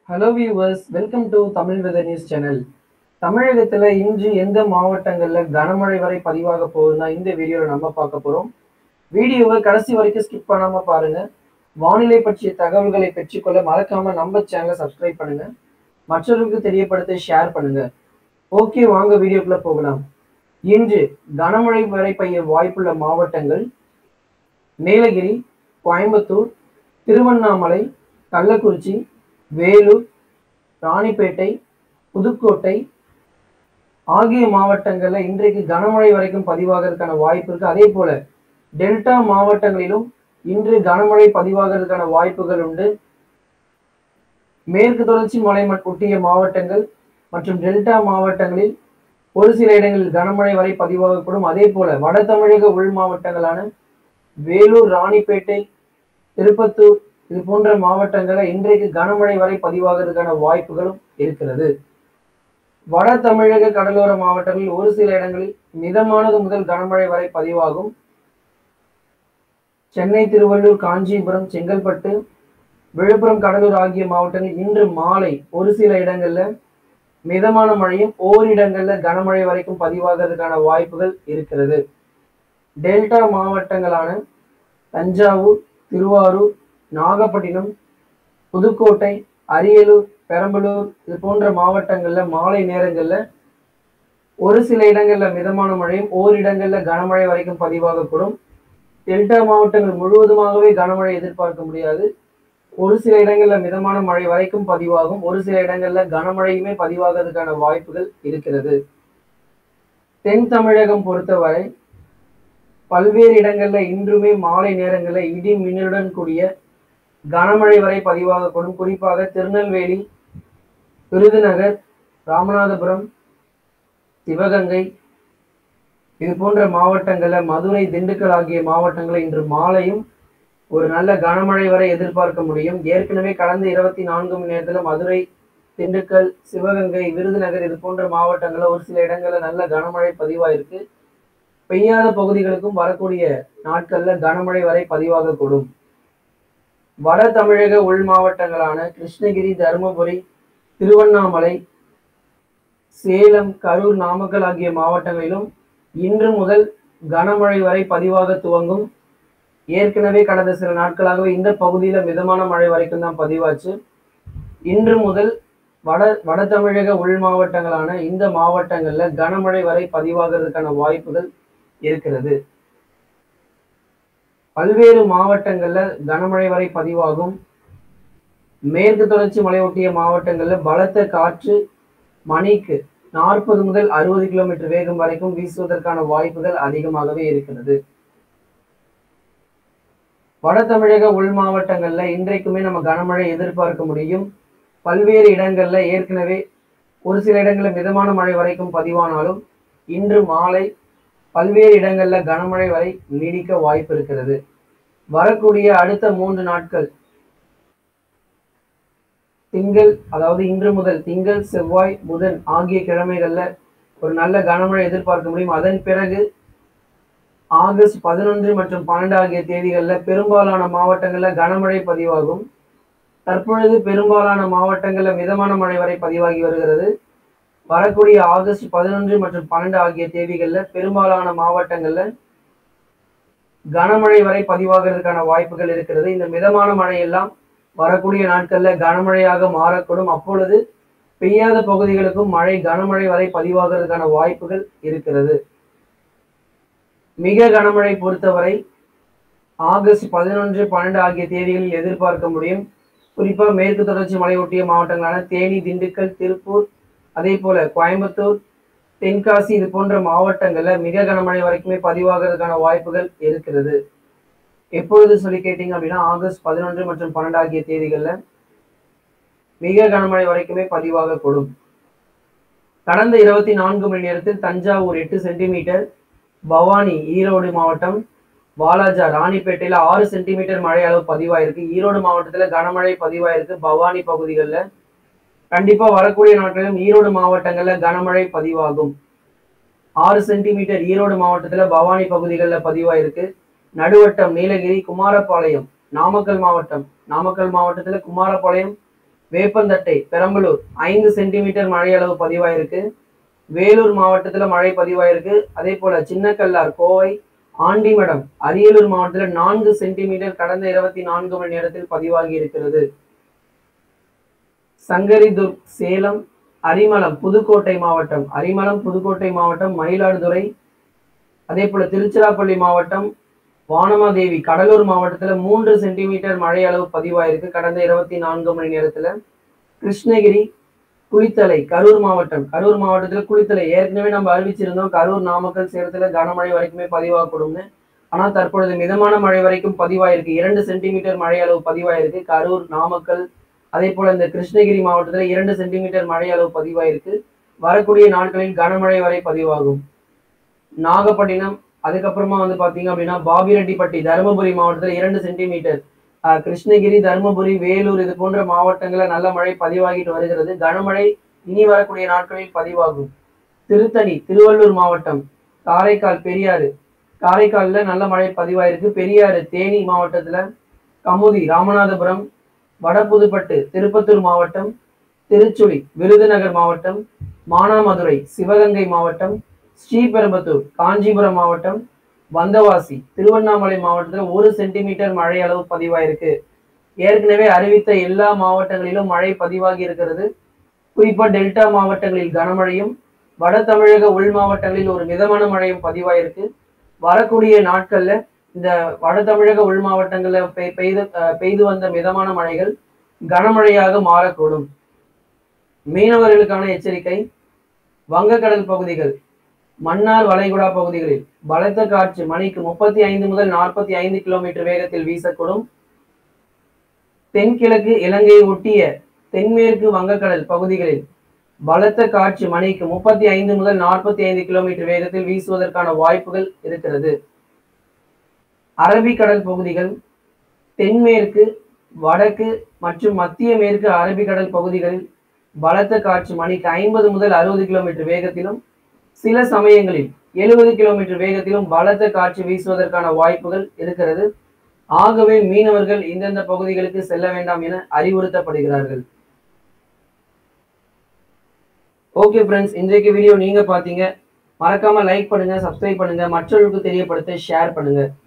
hello viewers welcome to Tamil weather news channel தமிழகத்தில் இன்று எந்த மாவட்டங்களில் கனமழை வரை பதிவாக போகுதுன்னா இந்த வீடியோவில் நம்ம பார்க்க போகிறோம் வீடியோவை கடைசி வரைக்கும் ஸ்கிப் பண்ணாமல் பாருங்கள் வானிலை பற்றிய தகவல்களை பெற்றுக்கொள்ள மறக்காமல் நம்ம சேனலை சப்ஸ்கிரைப் பண்ணுங்கள் மற்றவர்களுக்கு தெரியப்படுத்த ஷேர் பண்ணுங்கள் ஓகே வாங்க வீடியோக்குள்ளே போகலாம் இன்று கனமழை வரை பெய்ய வாய்ப்புள்ள மாவட்டங்கள் நீலகிரி கோயம்புத்தூர் திருவண்ணாமலை கள்ளக்குறிச்சி வேலூர் ராணிப்பேட்டை புதுக்கோட்டை ஆகிய மாவட்டங்களில் இன்றைக்கு கனமழை வரைக்கும் பதிவாகிறதுக்கான வாய்ப்பு இருக்கு அதே போல டெல்டா மாவட்டங்களிலும் இன்று கனமழை பதிவாகிறதுக்கான வாய்ப்புகள் உண்டு மேற்கு தொடர்ச்சி மலை ஒட்டிய மாவட்டங்கள் மற்றும் டெல்டா மாவட்டங்களில் ஒரு சில இடங்களில் கனமழை வரை பதிவாகக்கூடும் அதே போல வட தமிழக உள் மாவட்டங்களான வேலூர் ராணிப்பேட்டை திருப்பத்தூர் இது போன்ற மாவட்டங்களில் இன்றைக்கு கனமழை வரை பதிவாகிறதுக்கான வாய்ப்புகளும் இருக்கிறது வட தமிழக கடலோர மாவட்டங்களில் ஒரு சில இடங்களில் மிதமானது முதல் கனமழை வரை பதிவாகும் சென்னை திருவள்ளூர் காஞ்சிபுரம் செங்கல்பட்டு விழுப்புரம் கடலூர் ஆகிய மாவட்டங்களில் இன்று மாலை ஒரு சில இடங்கள்ல மிதமான மழையும் ஓரிடங்கள்ல கனமழை வரைக்கும் பதிவாகிறதுக்கான வாய்ப்புகள் இருக்கிறது டெல்டா மாவட்டங்களான தஞ்சாவூர் திருவாரூர் நாகப்பட்டினம் புதுக்கோட்டை அரியலூர் பெரம்பலூர் இது போன்ற மாவட்டங்கள்ல மாலை நேரங்கள்ல ஒரு சில இடங்கள்ல மிதமான மழையும் ஓரிடங்கள்ல கனமழை வரைக்கும் பதிவாகக்கூடும் டெல்டா மாவட்டங்கள் முழுவதுமாகவே கனமழை எதிர்பார்க்க முடியாது ஒரு சில இடங்கள்ல மிதமான மழை வரைக்கும் பதிவாகும் ஒரு சில இடங்கள்ல கனமழையுமே பதிவாகிறதுக்கான வாய்ப்புகள் இருக்கிறது தென் தமிழகம் பொறுத்தவரை பல்வேறு இடங்கள்ல இன்றுமே மாலை நேரங்களில் இடி மின்னலுடன் கூடிய கனமழை வரை பதிவாகக்கூடும் குறிப்பாக திருநெல்வேலி விருதுநகர் ராமநாதபுரம் சிவகங்கை இது போன்ற மாவட்டங்களில் மதுரை திண்டுக்கல் ஆகிய மாவட்டங்களில் இன்று மாலையும் ஒரு நல்ல கனமழை வரை எதிர்பார்க்க முடியும் ஏற்கனவே கடந்த இருபத்தி நான்கு மணி நேரத்தில் மதுரை திண்டுக்கல் சிவகங்கை விருதுநகர் இது போன்ற மாவட்டங்களில் ஒரு சில இடங்களில் நல்ல கனமழை பதிவாயிருக்கு பெய்யாத பகுதிகளுக்கும் வரக்கூடிய நாட்கள்ல கனமழை வரை பதிவாகக்கூடும் வட தமிழக உள் மாவட்டங்களான கிருஷ்ணகிரி தருமபுரி திருவண்ணாமலை சேலம் கரூர் நாமக்கல் ஆகிய மாவட்டங்களிலும் இன்று முதல் கனமழை வரை பதிவாக துவங்கும் ஏற்கனவே கடந்த சில நாட்களாகவே இந்த பகுதியில மிதமான மழை வரைக்கும் தான் பதிவாச்சு இன்று முதல் வட வட தமிழக உள் மாவட்டங்களான இந்த மாவட்டங்கள்ல கனமழை வரை பதிவாகிறதுக்கான வாய்ப்புகள் இருக்கிறது பல்வேறு மாவட்டங்கள்ல கனமழை வரை பதிவாகும் மேற்கு தொடர்ச்சி மலையொட்டிய மாவட்டங்கள்ல பலத்த காற்று மணிக்கு நாற்பது முதல் அறுபது கிலோமீட்டர் வேகம் வரைக்கும் வீசுவதற்கான வாய்ப்புகள் அதிகமாகவே இருக்கிறது வட தமிழக உள் மாவட்டங்கள்ல இன்றைக்குமே நம்ம கனமழை எதிர்பார்க்க முடியும் பல்வேறு இடங்கள்ல ஏற்கனவே ஒரு சில இடங்களில் மிதமான மழை வரைக்கும் பதிவானாலும் இன்று மாலை பல்வேறு இடங்கள்ல கனமழை வரை நீடிக்க வாய்ப்பு இருக்கிறது வரக்கூடிய அடுத்த மூன்று நாட்கள் திங்கள் அதாவது இன்று முதல் திங்கள் செவ்வாய் புதன் ஆகிய கிழமைகள்ல ஒரு நல்ல கனமழை எதிர்பார்க்க முடியும் அதன் பிறகு ஆகஸ்ட் பதினொன்று மற்றும் பன்னெண்டு ஆகிய தேதிகளில் பெரும்பாலான மாவட்டங்களில் கனமழை பதிவாகும் தற்பொழுது பெரும்பாலான மாவட்டங்களில் மிதமான மழை வரை பதிவாகி வருகிறது வரக்கூடிய ஆகஸ்ட் பதினொன்று மற்றும் பன்னெண்டு ஆகிய தேதிகளில் பெரும்பாலான மாவட்டங்களில் கனமழை வரை பதிவாகிறதுக்கான வாய்ப்புகள் இருக்கிறது இந்த மிதமான மழையெல்லாம் வரக்கூடிய நாட்களில் கனமழையாக மாறக்கூடும் அப்பொழுது பெய்யாத பகுதிகளுக்கும் மழை கனமழை வரை பதிவாகிறதுக்கான வாய்ப்புகள் இருக்கிறது மிக கனமழை பொறுத்தவரை ஆகஸ்ட் பதினொன்று பன்னெண்டு ஆகிய தேதிகளில் எதிர்பார்க்க முடியும் குறிப்பாக மேற்கு தொடர்ச்சி மலையொட்டிய மாவட்டங்களான தேனி திண்டுக்கல் திருப்பூர் அதே போல கோயம்புத்தூர் தென்காசி இது போன்ற மாவட்டங்களில் மிக கனமழை வரைக்குமே பதிவாகிறதுக்கான வாய்ப்புகள் இருக்கிறது எப்பொழுது சொல்லி கேட்டீங்க அப்படின்னா ஆகஸ்ட் பதினொன்று மற்றும் பன்னெண்டு ஆகிய தேதிகளில் மிக கனமழை வரைக்குமே பதிவாகக்கூடும் கடந்த இருபத்தி நான்கு மணி நேரத்தில் தஞ்சாவூர் எட்டு சென்டிமீட்டர் பவானி ஈரோடு மாவட்டம் வாலாஜா ராணிப்பேட்டையில் ஆறு சென்டிமீட்டர் மழை அளவு பதிவாயிருக்கு ஈரோடு மாவட்டத்தில் கனமழை பதிவாயிருக்கு பவானி பகுதிகளில் கண்டிப்பா வரக்கூடிய நாட்களிலும் ஈரோடு மாவட்டங்கள்ல கனமழை பதிவாகும் ஆறு சென்டிமீட்டர் ஈரோடு மாவட்டத்துல பவானி பகுதிகளில் பதிவாயிருக்கு நடுவட்டம் நீலகிரி குமாரபாளையம் நாமக்கல் மாவட்டம் நாமக்கல் மாவட்டத்துல குமாரபாளையம் வேப்பந்தட்டை பெரம்பலூர் ஐந்து சென்டிமீட்டர் மழை அளவு பதிவாயிருக்கு வேலூர் மாவட்டத்துல மழை பதிவாயிருக்கு அதே போல சின்னக்கல்லார் கோவை ஆண்டிமடம் அரியலூர் மாவட்டத்துல நான்கு சென்டிமீட்டர் கடந்த இருபத்தி நான்கு மணி நேரத்தில் பதிவாகி இருக்கிறது சங்கரிதுர்க் சேலம் அரிமளம் புதுக்கோட்டை மாவட்டம் அரிமளம் புதுக்கோட்டை மாவட்டம் மயிலாடுதுறை அதே போல திருச்சிராப்பள்ளி மாவட்டம் வானமாதேவி கடலூர் மாவட்டத்துல மூன்று சென்டிமீட்டர் மழை அளவு பதிவாயிருக்கு கடந்த இருபத்தி நான்கு மணி நேரத்துல கிருஷ்ணகிரி குளித்தலை கரூர் மாவட்டம் கரூர் மாவட்டத்துல குளித்தலை ஏற்கனவே நம்ம அறிவிச்சிருந்தோம் கரூர் நாமக்கல் சேலத்துல கனமழை வரைக்குமே பதிவாகக்கூடும்னு ஆனா தற்பொழுது மிதமான மழை வரைக்கும் பதிவாயிருக்கு இரண்டு சென்டிமீட்டர் மழை அளவு பதிவாயிருக்கு கரூர் நாமக்கல் அதே போல இந்த கிருஷ்ணகிரி மாவட்டத்துல இரண்டு சென்டிமீட்டர் மழை அளவு பதிவாயிருக்கு வரக்கூடிய நாட்களில் கனமழை வரை பதிவாகும் நாகப்பட்டினம் அதுக்கப்புறமா வந்து பாத்தீங்க அப்படின்னா பாபிரெட்டிப்பட்டி தருமபுரி மாவட்டத்துல இரண்டு சென்டிமீட்டர் ஆஹ் கிருஷ்ணகிரி தருமபுரி வேலூர் இது போன்ற மாவட்டங்கள்ல நல்ல மழை பதிவாகிட்டு வருகிறது கனமழை இனி வரக்கூடிய நாட்களில் பதிவாகும் திருத்தணி திருவள்ளூர் மாவட்டம் காரைக்கால் பெரியாறு காரைக்கால்ல நல்ல மழை பதிவாயிருக்கு பெரியாறு தேனி மாவட்டத்துல கமுதி ராமநாதபுரம் வடபுதுப்பட்டு திருப்பத்தூர் மாவட்டம் திருச்சுழி விருதுநகர் மாவட்டம் மானாமதுரை சிவகங்கை மாவட்டம் ஸ்ரீபெரும்பத்தூர் காஞ்சிபுரம் மாவட்டம் வந்தவாசி திருவண்ணாமலை மாவட்டத்தில் ஒரு சென்டிமீட்டர் மழை அளவு பதிவாயிருக்கு ஏற்கனவே அறிவித்த எல்லா மாவட்டங்களிலும் மழை பதிவாகி இருக்கிறது குறிப்பா டெல்டா மாவட்டங்களில் கனமழையும் வட தமிழக உள் மாவட்டங்களில் ஒரு மிதமான மழையும் பதிவாயிருக்கு வரக்கூடிய நாட்கள்ல இந்த வட தமிழக உள் மாவட்டங்கள்ல பெய்- பெய்து அஹ் பெய்து வந்த மிதமான மழைகள் கனமழையாக மாறக்கூடும் மீனவர்களுக்கான எச்சரிக்கை வங்கக்கடல் பகுதிகள் மன்னார் வளைகுடா பகுதிகளில் பலத்த காற்று மணிக்கு முப்பத்தி ஐந்து முதல் நாற்பத்தி ஐந்து கிலோமீட்டர் வேகத்தில் வீசக்கூடும் தென்கிழக்கு இலங்கையை ஒட்டிய தென்மேற்கு வங்கக்கடல் பகுதிகளில் பலத்த காற்று மணிக்கு முப்பத்தி ஐந்து முதல் நாற்பத்தி ஐந்து கிலோமீட்டர் வேகத்தில் வீசுவதற்கான வாய்ப்புகள் இருக்கிறது அரபிக்கடல் பகுதிகள் தென்மேற்கு வடக்கு மற்றும் மத்திய மேற்கு அரபிக்கடல் பகுதிகளில் பலத்த காற்று மணிக்கு ஐம்பது முதல் அறுபது கிலோமீட்டர் வேகத்திலும் சில சமயங்களில் எழுபது கிலோமீட்டர் வேகத்திலும் பலத்த காற்று வீசுவதற்கான வாய்ப்புகள் இருக்கிறது ஆகவே மீனவர்கள் இந்தந்த பகுதிகளுக்கு செல்ல வேண்டாம் என அறிவுறுத்தப்படுகிறார்கள் ஓகே ஃப்ரெண்ட்ஸ் இன்றைக்கு வீடியோ நீங்க பாத்தீங்க மறக்காம லைக் பண்ணுங்க சப்ஸ்கிரைப் பண்ணுங்க மற்றவர்களுக்கு தெரியப்படுத்த ஷேர் பண்ணுங்க